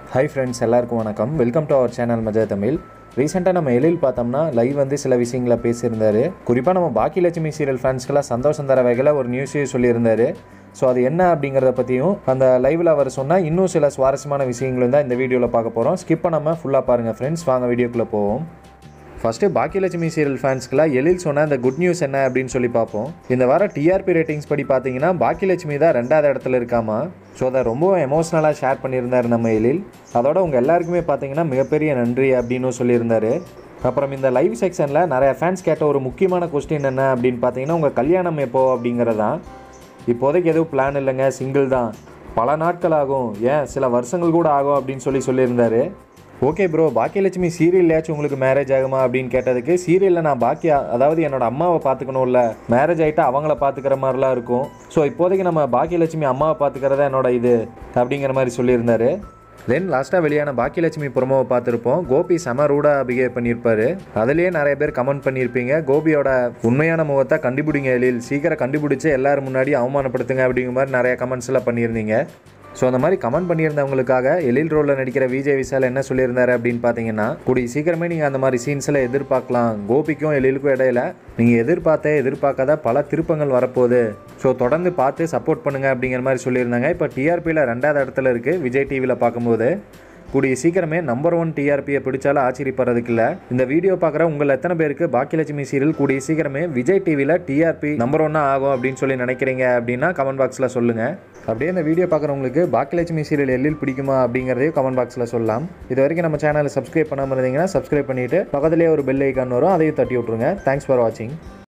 hi friends எல்லாருக்கும் வணக்கம் welcome to our channel மஜா தமிழ் ரீசெண்டாக நம்ம எழில் பார்த்தோம்னா லைவ் வந்து சில விஷயங்களை பேசியிருந்தாரு குறிப்பாக நம்ம பாக்கி லட்சுமி சீரியல் ஃபேன்ஸ்க்கெல்லாம் சந்தோஷம் தர வகையில் ஒரு நியூஸையும் சொல்லியிருந்தாரு ஸோ அது என்ன அப்படிங்கிறத பற்றியும் அந்த லைவில் அவர் சொன்னால் இன்னும் சில சுவாரஸ்யமான விஷயங்களும் தான் இந்த வீடியோவில் பார்க்க போகிறோம் ஸ்கிப் பண்ணாமல் ஃபுல்லாக பாருங்கள் ஃப்ரெண்ட்ஸ் வாங்க வீடியோக்குள்ளே போவோம் ஃபஸ்ட்டு பாக்கியலட்சுமி சீரியல் ஃபேன்ஸ்க்குலாம் எழில் சொன்ன அந்த குட் நியூஸ் என்ன அப்படின்னு சொல்லி பார்ப்போம் இந்த வாரம் டிஆர்பி ரேட்டிங்ஸ் படி பார்த்தீங்கன்னா பாக்கியலட்சுமி தான் ரெண்டாவது இடத்துல இருக்காமா ஸோ அதை ரொம்ப எமோஷ்னலாக ஷேர் பண்ணியிருந்தார் நம்ம எழில் அதோட உங்கள் எல்லாருக்குமே பார்த்தீங்கன்னா மிகப்பெரிய நன்றி அப்படின்னு சொல்லியிருந்தாரு அப்புறம் இந்த லைவ் செக்ஷனில் நிறைய ஃபேன்ஸ் கேட்ட ஒரு முக்கியமான கொஸ்டின் என்ன அப்படின்னு பார்த்தீங்கன்னா உங்கள் கல்யாணம் எப்போ அப்படிங்கிறதான் இப்போதைக்கு எதுவும் பிளான் இல்லைங்க சிங்கிள் தான் பல நாட்கள் ஆகும் ஏன் சில வருஷங்கள் கூட ஆகும் அப்படின்னு சொல்லி சொல்லியிருந்தாரு ஓகே ப்ரோ பாக்கியலட்சுமி சீரியல்லையாச்சும் உங்களுக்கு மேரேஜ் ஆகுமா அப்படின்னு கேட்டதுக்கு சீரியலில் நான் பாக்கியா அதாவது என்னோட அம்மாவை பார்த்துக்கணும்ல மேரேஜ் ஆகிட்டா அவங்கள பார்த்துக்கிற மாதிரிலாம் இருக்கும் ஸோ இப்போதைக்கு நம்ம பாக்கியலட்சுமி அம்மாவை பார்த்துக்கிறதா என்னோட இது அப்படிங்கிற மாதிரி சொல்லியிருந்தாரு தென் லாஸ்ட்டாக வெளியான பாக்கியலட்சுமி ப்ரொமோவை பார்த்துருப்போம் கோபி செம ரூடாக பிஹேவ் பண்ணியிருப்பாரு அதுலேயே நிறைய பேர் கமெண்ட் பண்ணியிருப்பீங்க கோபியோட உண்மையான முகத்தை கண்டுபிடிங்க எழில் சீக்கிரம் கண்டுபிடிச்சு எல்லாரும் முன்னாடி அவமானப்படுத்துங்க அப்படிங்கிற மாதிரி நிறைய கமெண்ட்ஸ் எல்லாம் பண்ணியிருந்தீங்க ஸோ அந்த மாதிரி கமெண்ட் பண்ணியிருந்தவங்களுக்காக எழில் ரோலில் நடிக்கிற விஜய் விஷால் என்ன சொல்லியிருந்தாரு அப்படின்னு பார்த்தீங்கன்னா கூடிய சீக்கிரமே நீங்கள் அந்த மாதிரி சீன்ஸ் எல்லாம் எதிர்பார்க்கலாம் கோபிக்கும் எழிலுக்கும் இடையில நீங்கள் எதிர்பார்த்த எதிர்பார்க்காத பல திருப்பங்கள் வரப்போகுது ஸோ தொடர்ந்து பார்த்து சப்போர்ட் பண்ணுங்க அப்படிங்கிற மாதிரி சொல்லியிருந்தாங்க இப்போ டிஆர்பியில் ரெண்டாவது இடத்துல இருக்குது விஜய் டிவியில் பார்க்கும்போது கூடிய சீக்கிரமே நம்பர் ஒன் டிஆர்பியை பிடிச்சாலும் ஆச்சரியப்படுறதுக்கு இல்லை இந்த வீடியோ பார்க்குற உங்கள் எத்தனை பேருக்கு பாக்கியலட்சுமி சீரியல் கூடிய சீக்கிரமே விஜய் டிவியில் டிஆர்பி நம்பர் ஒன்னாக ஆகும் அப்படின்னு சொல்லி நினைக்கிறீங்க அப்படின்னா கமெண்ட் பாக்ஸில் சொல்லுங்கள் அப்படியே இந்த வீடியோ பார்க்குறவங்களுக்கு பாக்கியலட்சுமி சீரியல் எல்லில் பிடிக்குமா அப்படிங்கிறதையும் கமெண்ட் பாக்ஸில் சொல்லலாம் இது வரைக்கும் நம்ம சேனலை சப்ஸ்கிரைப் பண்ணாமல் இருந்தீங்கன்னா சப்ஸ்கிரைப் பண்ணிவிட்டு பக்கத்துலேயே ஒரு பெல் ஐக்கான் வரும் அதையும் தட்டி விட்ருங்க தேங்க்ஸ் ஃபார் வாட்சிங்